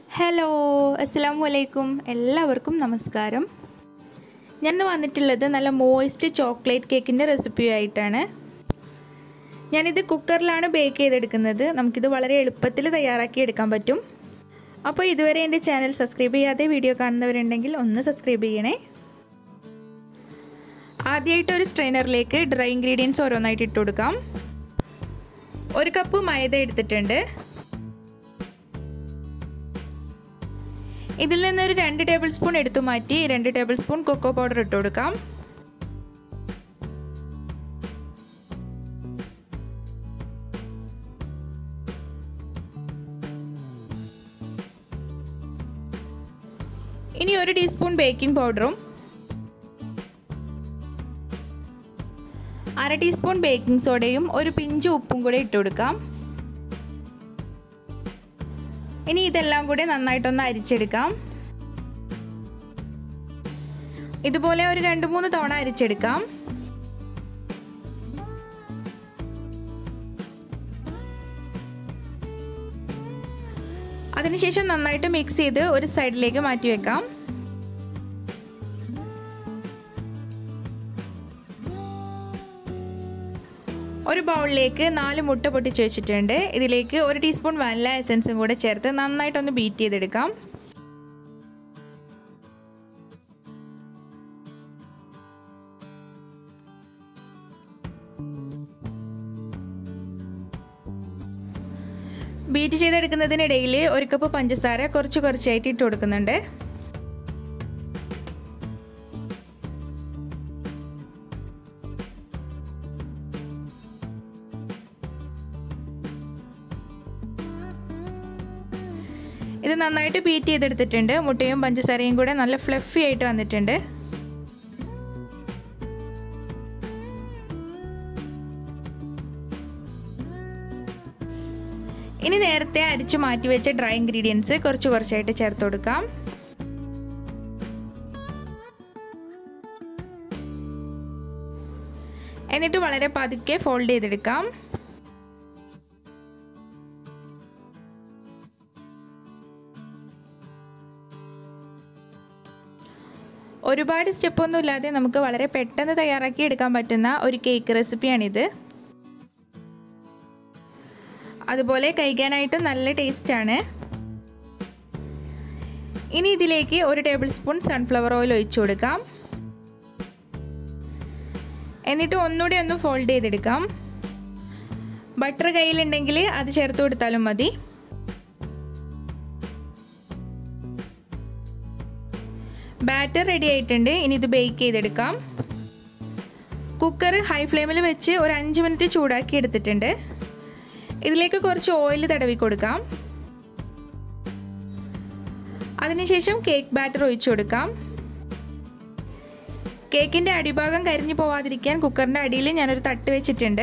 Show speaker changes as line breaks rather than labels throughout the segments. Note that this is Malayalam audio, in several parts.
ഹലോ അസ്സാം വലൈക്കും എല്ലാവർക്കും നമസ്കാരം ഞാൻ ഇന്ന് വന്നിട്ടുള്ളത് നല്ല മോയിസ്റ്റ് ചോക്ലേറ്റ് കേക്കിൻ്റെ റെസിപ്പി ആയിട്ടാണ് ഞാനിത് കുക്കറിലാണ് ബേക്ക് ചെയ്തെടുക്കുന്നത് നമുക്കിത് വളരെ എളുപ്പത്തിൽ തയ്യാറാക്കി എടുക്കാൻ പറ്റും അപ്പോൾ ഇതുവരെ എൻ്റെ ചാനൽ സബ്സ്ക്രൈബ് ചെയ്യാതെ വീഡിയോ കാണുന്നവരുണ്ടെങ്കിൽ ഒന്ന് സബ്സ്ക്രൈബ് ചെയ്യണേ ആദ്യമായിട്ട് ഒരു സ്ട്രെയിനറിലേക്ക് ഡ്രൈ ഇൻഗ്രീഡിയൻസ് ഓരോന്നായിട്ട് ഇട്ട് കൊടുക്കാം ഒരു കപ്പ് മൈദ എടുത്തിട്ടുണ്ട് ഇതിൽ നിന്ന് ഒരു രണ്ട് ടേബിൾ സ്പൂൺ എടുത്തു മാറ്റി രണ്ട് ടേബിൾ സ്പൂൺ കൊക്കോ പൗഡർ ഇട്ട് കൊടുക്കാം ഇനി ഒരു ടീസ്പൂൺ ബേക്കിംഗ് പൗഡറും അര ടീസ്പൂൺ ബേക്കിംഗ് സോഡയും ഒരു പിഞ്ച് ഉപ്പും കൂടെ ഇട്ട് കൊടുക്കാം ഇനി ഇതെല്ലാം കൂടി നന്നായിട്ടൊന്ന് അരിച്ചെടുക്കാം ഇതുപോലെ ഒരു രണ്ട് മൂന്ന് തവണ അരിച്ചെടുക്കാം അതിനുശേഷം നന്നായിട്ട് മിക്സ് ചെയ്ത് ഒരു സൈഡിലേക്ക് മാറ്റി വെക്കാം ഒരു ബൗളിലേക്ക് നാല് മുട്ട പൊട്ടിച്ച് വെച്ചിട്ടുണ്ട് ഇതിലേക്ക് ഒരു ടീസ്പൂൺ വാനില എസൻസും കൂടെ ചേർത്ത് നന്നായിട്ടൊന്ന് ബീറ്റ് ചെയ്തെടുക്കാം ബീറ്റ് ചെയ്തെടുക്കുന്നതിനിടയിൽ ഒരു കപ്പ് പഞ്ചസാര കുറച്ച് കുറച്ചായിട്ട് ഇട്ട് കൊടുക്കുന്നുണ്ട് ഇത് നന്നായിട്ട് ബീറ്റ് ചെയ്തെടുത്തിട്ടുണ്ട് മുട്ടയും പഞ്ചസാരയും കൂടെ നല്ല ഫ്ലഫി ആയിട്ട് വന്നിട്ടുണ്ട് ഇനി നേരത്തെ അരിച്ചു മാറ്റി വെച്ച ഡ്രൈ ഇൻഗ്രീഡിയൻസ് കുറച്ച് കുറച്ചായിട്ട് ചേർത്ത് കൊടുക്കാം എന്നിട്ട് വളരെ പതുക്കെ ഫോൾഡ് ചെയ്തെടുക്കാം ഒരുപാട് സ്റ്റെപ്പൊന്നും ഇല്ലാതെ നമുക്ക് വളരെ പെട്ടെന്ന് തയ്യാറാക്കി എടുക്കാൻ പറ്റുന്ന ഒരു കേക്ക് റെസിപ്പിയാണിത് അതുപോലെ കഴിക്കാനായിട്ടും നല്ല ടേസ്റ്റാണ് ഇനി ഇതിലേക്ക് ഒരു ടേബിൾ സ്പൂൺ സൺഫ്ലവർ ഓയിൽ ഒഴിച്ചു കൊടുക്കാം എന്നിട്ട് ഒന്നുകൂടി ഒന്ന് ഫോൾഡ് ചെയ്തെടുക്കാം ബട്ടർ കയ്യിലുണ്ടെങ്കിൽ അത് ചേർത്ത് കൊടുത്താലും മതി ബാറ്റർ റെഡി ആയിട്ടുണ്ട് ഇനി ഇത് ബേക്ക് ചെയ്തെടുക്കാം കുക്കർ ഹൈ ഫ്ലെയിമിൽ വെച്ച് ഒരു അഞ്ച് മിനിറ്റ് ചൂടാക്കി എടുത്തിട്ടുണ്ട് ഇതിലേക്ക് കുറച്ച് ഓയിൽ തടവി കൊടുക്കാം അതിനുശേഷം കേക്ക് ബാറ്റർ ഒഴിച്ചു കൊടുക്കാം കേക്കിൻ്റെ അടിഭാഗം കരിഞ്ഞു പോവാതിരിക്കാൻ കുക്കറിൻ്റെ അടിയിൽ ഞാനൊരു തട്ട് വെച്ചിട്ടുണ്ട്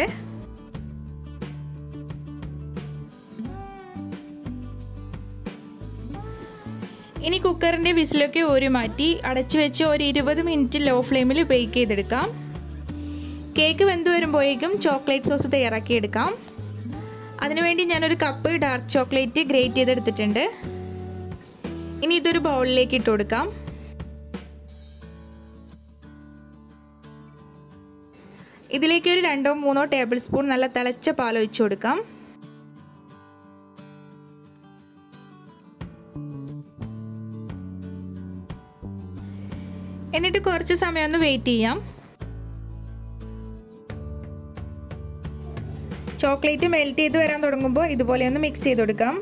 ഇനി കുക്കറിൻ്റെ വിസിലൊക്കെ ഊരി മാറ്റി അടച്ചു വെച്ച് ഒരു ഇരുപത് മിനിറ്റ് ലോ ഫ്ലെയിമിൽ ബേക്ക് ചെയ്തെടുക്കാം കേക്ക് വെന്ത് വരുമ്പോഴേക്കും ചോക്ലേറ്റ് സോസ് തയ്യാറാക്കി എടുക്കാം അതിനുവേണ്ടി ഞാനൊരു കപ്പ് ഡാർക്ക് ചോക്ലേറ്റ് ഗ്രേറ്റ് ചെയ്തെടുത്തിട്ടുണ്ട് ഇനി ഇതൊരു ബൗളിലേക്ക് ഇട്ട് കൊടുക്കാം ഇതിലേക്ക് ഒരു രണ്ടോ മൂന്നോ ടേബിൾ സ്പൂൺ നല്ല തിളച്ച പാൽ ഒഴിച്ചു കൊടുക്കാം എന്നിട്ട് കുറച്ച് സമയം ഒന്ന് വെയിറ്റ് ചെയ്യാം ചോക്ലേറ്റ് മെൽറ്റ് ചെയ്ത് വരാൻ തുടങ്ങുമ്പോൾ ഇതുപോലെ ഒന്ന് മിക്സ് ചെയ്ത് കൊടുക്കാം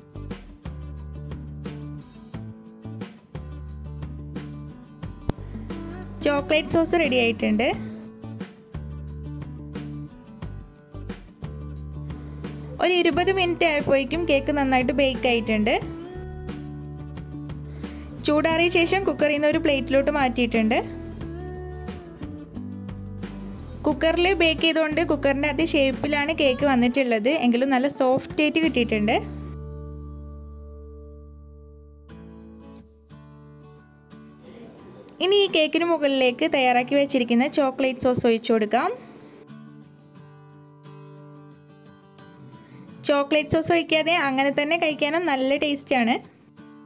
ചോക്ലേറ്റ് സോസ് റെഡി ആയിട്ടുണ്ട് ഒരു ഇരുപത് മിനിറ്റ് ആയപ്പോഴേക്കും കേക്ക് നന്നായിട്ട് ബേക്ക് ആയിട്ടുണ്ട് ചൂടാറിയ ശേഷം കുക്കറിൽ നിന്ന് ഒരു പ്ലേറ്റിലോട്ട് മാറ്റിയിട്ടുണ്ട് കുക്കറിൽ ബേക്ക് ചെയ്തുകൊണ്ട് കുക്കറിൻ്റെ അതേ ഷേപ്പിലാണ് കേക്ക് വന്നിട്ടുള്ളത് എങ്കിലും നല്ല സോഫ്റ്റ് ആയിട്ട് കിട്ടിയിട്ടുണ്ട് ഇനി ഈ കേക്കിന് മുകളിലേക്ക് തയ്യാറാക്കി വെച്ചിരിക്കുന്ന ചോക്ലേറ്റ് സോസ് ഒഴിച്ചു കൊടുക്കാം ചോക്ലേറ്റ് സോസ് ഒഴിക്കാതെ അങ്ങനെ തന്നെ കഴിക്കാനും നല്ല ടേസ്റ്റാണ്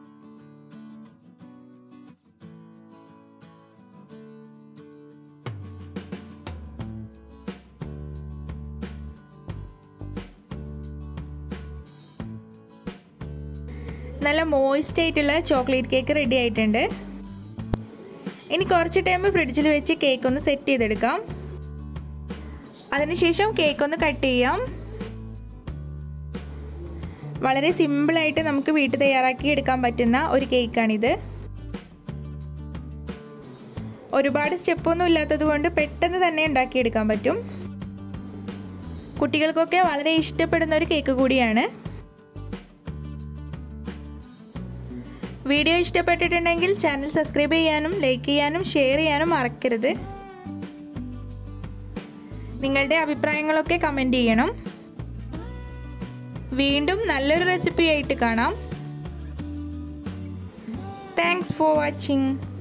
നല്ല മോയിസ്റ്റ് ആയിട്ടുള്ള ചോക്ലേറ്റ് കേക്ക് റെഡി ആയിട്ടുണ്ട് ഇനി കുറച്ച് ടൈം ഫ്രിഡ്ജിൽ വെച്ച് കേക്ക് ഒന്ന് സെറ്റ് ചെയ്തെടുക്കാം അതിനുശേഷം കേക്ക് ഒന്ന് കട്ട് ചെയ്യാം വളരെ സിമ്പിളായിട്ട് നമുക്ക് വീട്ടിൽ തയ്യാറാക്കി എടുക്കാൻ പറ്റുന്ന ഒരു കേക്കാണിത് ഒരുപാട് സ്റ്റെപ്പൊന്നും ഇല്ലാത്തത് കൊണ്ട് പെട്ടെന്ന് തന്നെ ഉണ്ടാക്കിയെടുക്കാൻ പറ്റും കുട്ടികൾക്കൊക്കെ വളരെ ഇഷ്ടപ്പെടുന്ന ഒരു കേക്ക് കൂടിയാണ് വീഡിയോ ഇഷ്ടപ്പെട്ടിട്ടുണ്ടെങ്കിൽ ചാനൽ സബ്സ്ക്രൈബ് ചെയ്യാനും ലൈക്ക് ചെയ്യാനും ഷെയർ ചെയ്യാനും മറക്കരുത് നിങ്ങളുടെ അഭിപ്രായങ്ങളൊക്കെ കമൻറ്റ് ചെയ്യണം വീണ്ടും നല്ലൊരു റെസിപ്പി ആയിട്ട് കാണാം താങ്ക്സ് ഫോർ വാച്ചിങ്